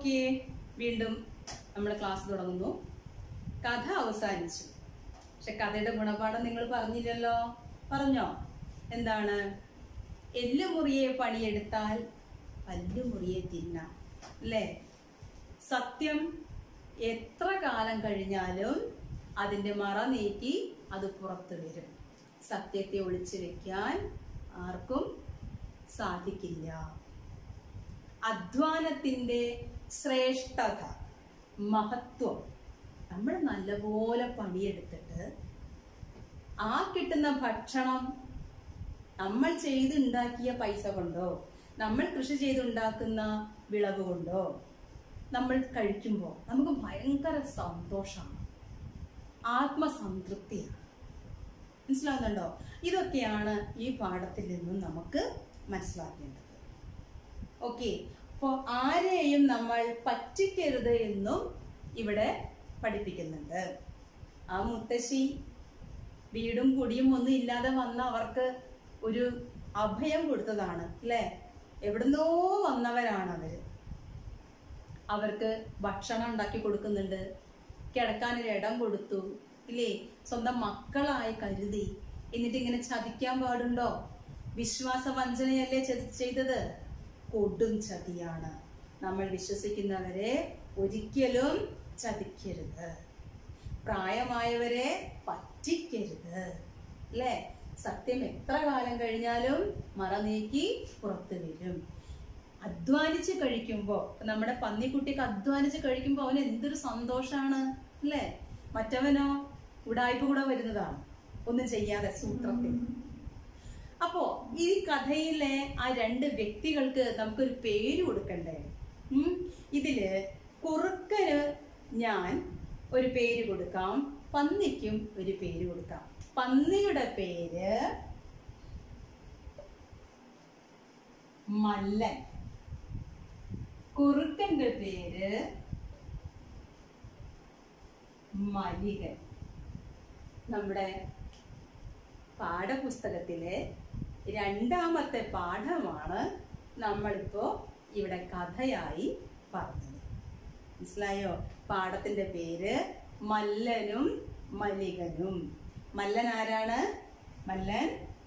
നോക്കിയേ വീണ്ടും നമ്മൾ ക്ലാസ് തുടങ്ങുന്നു കഥ അവസാനിച്ചു പക്ഷെ കഥയുടെ ഗുണപാഠം നിങ്ങൾ പറഞ്ഞില്ലല്ലോ പറഞ്ഞോ എന്താണ് എല്ലുമുറിയെ പണിയെടുത്താൽ പല്ലുമുറിയെ തിന്നാം അല്ലേ സത്യം എത്ര കാലം കഴിഞ്ഞാലും അതിന്റെ മറ നീക്കി അത് പുറത്തു വരും സത്യത്തെ ഒളിച്ചു വെക്കാൻ ആർക്കും സാധിക്കില്ല അധ്വാനത്തിന്റെ ശ്രേഷ്ഠത മഹത്വം നമ്മൾ നല്ലപോലെ പണിയെടുത്തിട്ട് ആ കിട്ടുന്ന ഭക്ഷണം നമ്മൾ ചെയ്തുണ്ടാക്കിയ പൈസ കൊണ്ടോ നമ്മൾ കൃഷി ചെയ്തുണ്ടാക്കുന്ന വിളവ് കൊണ്ടോ നമ്മൾ കഴിക്കുമ്പോൾ നമുക്ക് ഭയങ്കര സന്തോഷമാണ് ആത്മസംതൃപ്തിയാണ് മനസ്സിലാവുന്നുണ്ടോ ഇതൊക്കെയാണ് ഈ പാഠത്തിൽ നിന്നും നമുക്ക് മനസ്സിലാക്കേണ്ടത് ഓക്കെ അപ്പോൾ ആരെയും നമ്മൾ പറ്റിക്കരുത് എന്നും ഇവിടെ പഠിപ്പിക്കുന്നുണ്ട് ആ മുത്തശ്ശി വീടും കുടിയും ഒന്നും ഇല്ലാതെ വന്ന അവർക്ക് ഒരു അഭയം കൊടുത്തതാണ് അല്ലേ എവിടുന്നോ വന്നവരാണ് അവര് അവർക്ക് ഭക്ഷണം ഉണ്ടാക്കി കൊടുക്കുന്നുണ്ട് കിടക്കാനൊരു ഇടം കൊടുത്തു ഇല്ലേ സ്വന്തം മക്കളായി കരുതി എന്നിട്ട് ഇങ്ങനെ ചതിക്കാൻ പാടുണ്ടോ വിശ്വാസ വഞ്ചനയല്ലേ ചതി- ചെയ്തത് കൊടും ചതിയാണ് നമ്മൾ വിശ്വസിക്കുന്നവരെ ഒരിക്കലും ചതിക്കരുത് പ്രായമായവരെ പറ്റിക്കരുത് അല്ലേ സത്യം എത്ര കാലം കഴിഞ്ഞാലും മറ നീക്കി പുറത്തു വരും അധ്വാനിച്ച് കഴിക്കുമ്പോ ഇപ്പൊ നമ്മുടെ പന്നിക്കുട്ടിക്ക് അധ്വാനിച്ച് കഴിക്കുമ്പോ അവന് എന്തൊരു സന്തോഷാണ് അല്ലേ മറ്റവനോ ഉടായ്പ കൂടെ വരുന്നതാണ് ഒന്നും ചെയ്യാതെ സൂത്രത്തിൽ അപ്പോ ഈ കഥയിലെ ആ രണ്ട് വ്യക്തികൾക്ക് നമുക്കൊരു പേര് കൊടുക്കണ്ടേ ഉം? ഇതില് കുറുക്കന് ഞാൻ ഒരു പേര് കൊടുക്കാം പന്നിക്കും ഒരു പേര് കൊടുക്കാം പന്നിയുടെ പേര് മല്ലൻ കുറുക്കന്റെ പേര് മലികൻ നമ്മുടെ പാഠപുസ്തകത്തിലെ രണ്ടാമത്തെ പാഠമാണ് നമ്മളിപ്പോ ഇവിടെ കഥയായി പറഞ്ഞത് മനസ്സിലായോ പാഠത്തിന്റെ പേര് മല്ലനും മലികനും മല്ലൻ ആരാണ് മല്ലൻ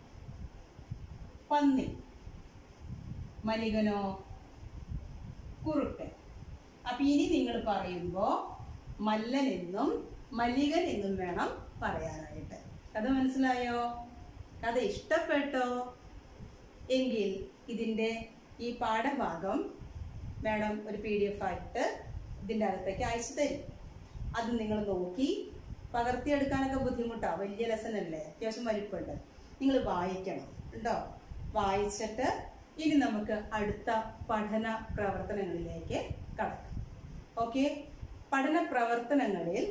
പന്നി മലികനോ കുറുക്കൻ അപ്പൊ ഇനി നിങ്ങൾ പറയുമ്പോ മല്ലൻ എന്നും മല്ലികൻ എന്നും വേണം പറയാനായിട്ട് കഥ മനസ്സിലായോ കഥ ഇഷ്ടപ്പെട്ടോ എങ്കിൽ ഇതിന്റെ ഈ പാഠഭാഗം മാഡം ഒരു പി ഡി എഫ് ആയിട്ട് ഇതിന്റെ അകത്തേക്ക് അയച്ചു തരും അത് നിങ്ങൾ നോക്കി പകർത്തിയെടുക്കാനൊക്കെ ബുദ്ധിമുട്ടാ വലിയ ലെസൺ അല്ലേ അത്യാവശ്യം വലിപ്പമുണ്ട് നിങ്ങൾ വായിക്കണം കേട്ടോ വായിച്ചിട്ട് ഇനി നമുക്ക് അടുത്ത പഠന പ്രവർത്തനങ്ങളിലേക്ക് കടക്കാം ഓക്കെ പഠന പ്രവർത്തനങ്ങളിൽ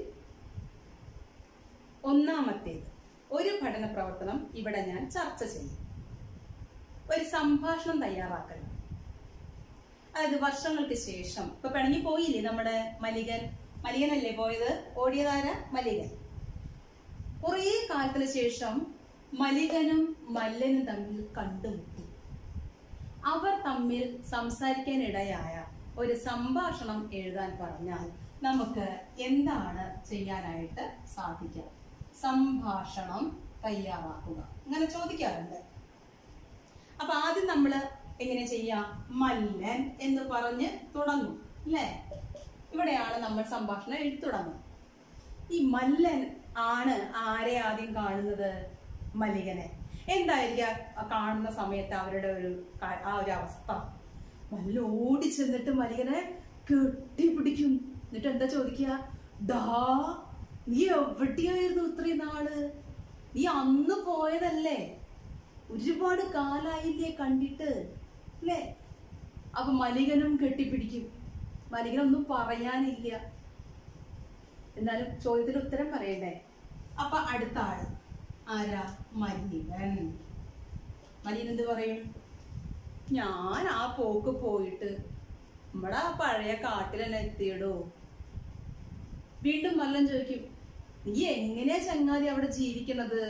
ഒന്നാമത്തേത് ഒരു പഠന പ്രവർത്തനം ഇവിടെ ഞാൻ ചർച്ച ചെയ്യും ഒരു സംഭാഷണം തയ്യാറാക്കണം അതായത് വർഷങ്ങൾക്ക് ശേഷം ഇപ്പൊ പിണങ്ങി പോയില്ലേ നമ്മുടെ മലികൻ മലികനല്ലേ പോയത് ഓടിയതാര മലികൻ കുറേ കാലത്തിന് ശേഷം മലികനും മല്ലനും തമ്മിൽ കണ്ടുമുട്ടി അവർ തമ്മിൽ സംസാരിക്കാനിടയായ ഒരു സംഭാഷണം എഴുതാൻ പറഞ്ഞാൽ നമുക്ക് എന്താണ് ചെയ്യാനായിട്ട് സാധിക്കുക സംഭാഷണം തയ്യാറാക്കുക അങ്ങനെ ചോദിക്കാറുണ്ട് അപ്പൊ ആദ്യം നമ്മൾ എങ്ങനെ ചെയ്യാം മല്ലൻ എന്ന് പറഞ്ഞ് തുടങ്ങും അല്ലേ ഇവിടെയാണ് നമ്മൾ സംഭാഷണം എഴുതി തുടങ്ങും ഈ മല്ലൻ ആണ് ആരെ ആദ്യം കാണുന്നത് മല്ലികനെ എന്തായിരിക്കും ആ കാണുന്ന സമയത്ത് അവരുടെ ഒരു കാ- ആ ഒരു അവസ്ഥ മല്ല ഓടി ചെന്നിട്ട് മല്ലികനെ കെട്ടിപ്പിടിക്കും എന്നിട്ട് എന്താ ചോദിക്കുക ഡാ നീ എവിടെയായിരുന്നു ഇത്രയും നാള് നീ അന്ന് പോയതല്ലേ ഒരുപാട് കാലായില്ലേ കണ്ടിട്ട് അല്ലേ അപ്പൊ മലികനും കെട്ടിപ്പിടിക്കും മലികനൊന്നും പറയാനില്ല എന്നാലും ചോദ്യത്തിന് ഉത്തരം പറയണ്ടേ അപ്പൊ അടുത്ത ആള് ആരാ മലികൻ മലികൻ എന്ത് പറയും ഞാൻ ആ പോക്ക് പോയിട്ട് നമ്മടെ ആ പഴയ കാട്ടിൽ തന്നെ എത്തിയിടോ വീണ്ടും മല്ലൻ ചോദിക്കും നീ എങ്ങനെയാ ചങ്ങാതി അവിടെ ജീവിക്കുന്നത്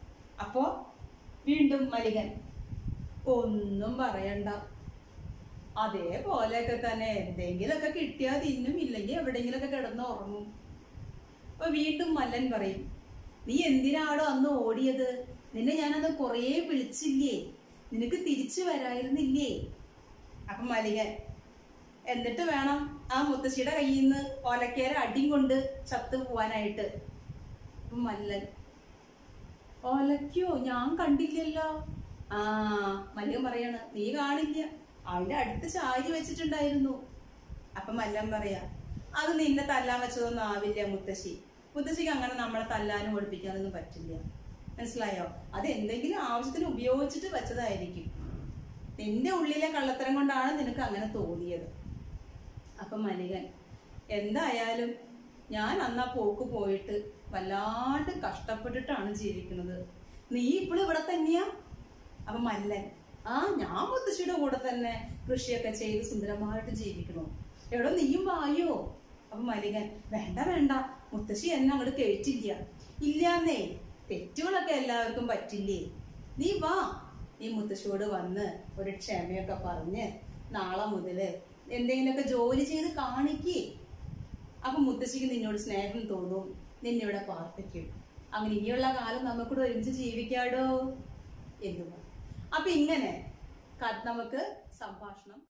അപ്പോ വീണ്ടും മലികൻ ഒന്നും പറയണ്ട അതേപോലെയൊക്കെ തന്നെ എന്തെങ്കിലുമൊക്കെ കിട്ടിയാൽ തിന്നും ഇല്ലെങ്കിൽ എവിടെയെങ്കിലുമൊക്കെ കിടന്ന് ഉറങ്ങും അപ്പൊ വീണ്ടും മല്ലൻ പറയും നീ എന്തിനാടോ അന്ന് ഓടിയത് നിന്നെ ഞാനന്ന് കുറേ വിളിച്ചില്ലേ നിനക്ക് തിരിച്ചു വരായിരുന്നില്ലേ അപ്പൊ മലികൻ എന്നിട്ട് വേണം ആ മുത്തശ്ശിയുടെ കയ്യിൽ നിന്ന് ഓലക്കേര അടിയും കൊണ്ട് ചത്തു പോവാനായിട്ട് അപ്പൊ മല്ലൻ ഓലക്കോ ഞാൻ കണ്ടില്ലല്ലോ ആ മല്ലൻ പറയാണ് നീ കാണില്ല അവന്റെ അടുത്ത് ചാരി വെച്ചിട്ടുണ്ടായിരുന്നു അപ്പൊ മല്ലൻ പറയാ അത് നിന്നെ തല്ലാൻ വെച്ചതൊന്നും ആവില്ല മുത്തശ്ശി മുത്തശ്ശിക്ക് അങ്ങനെ നമ്മളെ തല്ലാനും ഒളിപ്പിക്കാനൊന്നും പറ്റില്ല മനസ്സിലായോ അത് എന്തെങ്കിലും ആവശ്യത്തിന് ഉപയോഗിച്ചിട്ട് വെച്ചതായിരിക്കും നിന്റെ ഉള്ളിലെ കള്ളത്തരം കൊണ്ടാണ് നിനക്ക് അങ്ങനെ തോന്നിയത് അപ്പൊ മലികൻ എന്തായാലും ഞാൻ അന്നാ പോക്ക് പോയിട്ട് വല്ലാണ്ട് കഷ്ടപ്പെട്ടിട്ടാണ് ജീവിക്കുന്നത് നീ ഇപ്പോഴും ഇവിടെ തന്നെയാ അപ്പൊ മല്ലൻ ആ ഞാൻ മുത്തശ്ശിയുടെ കൂടെ തന്നെ കൃഷിയൊക്കെ ചെയ്ത് സുന്ദരമായിട്ട് ജീവിക്കണു എവിടെ നീയും വായോ അപ്പൊ മലികൻ വേണ്ട വേണ്ട മുത്തശ്ശി എന്നെ അങ്ങോട്ട് കേട്ടില്ല ഇല്ലാന്നേ തെറ്റുകളൊക്കെ എല്ലാവർക്കും പറ്റില്ലേ നീ വാ നീ മുത്തശ്ശിയോട് വന്ന് ഒരു ക്ഷമയൊക്കെ പറഞ്ഞ് നാളെ മുതല് എന്തെങ്കിലുമൊക്കെ ജോലി ചെയ്ത് കാണിക്കേ അപ്പൊ മുത്തശ്ശിക്ക് നിന്നോട് സ്നേഹം തോന്നും നിന്നിവിടെ പാർപ്പിക്കും അങ്ങനെ ഇനിയുള്ള കാലം നമുക്കൂടെ ഒരുമിച്ച് ജീവിക്കാടോ എന്ന് പറഞ്ഞു അപ്പൊ ഇങ്ങനെ ക- നമുക്ക് സംഭാഷണം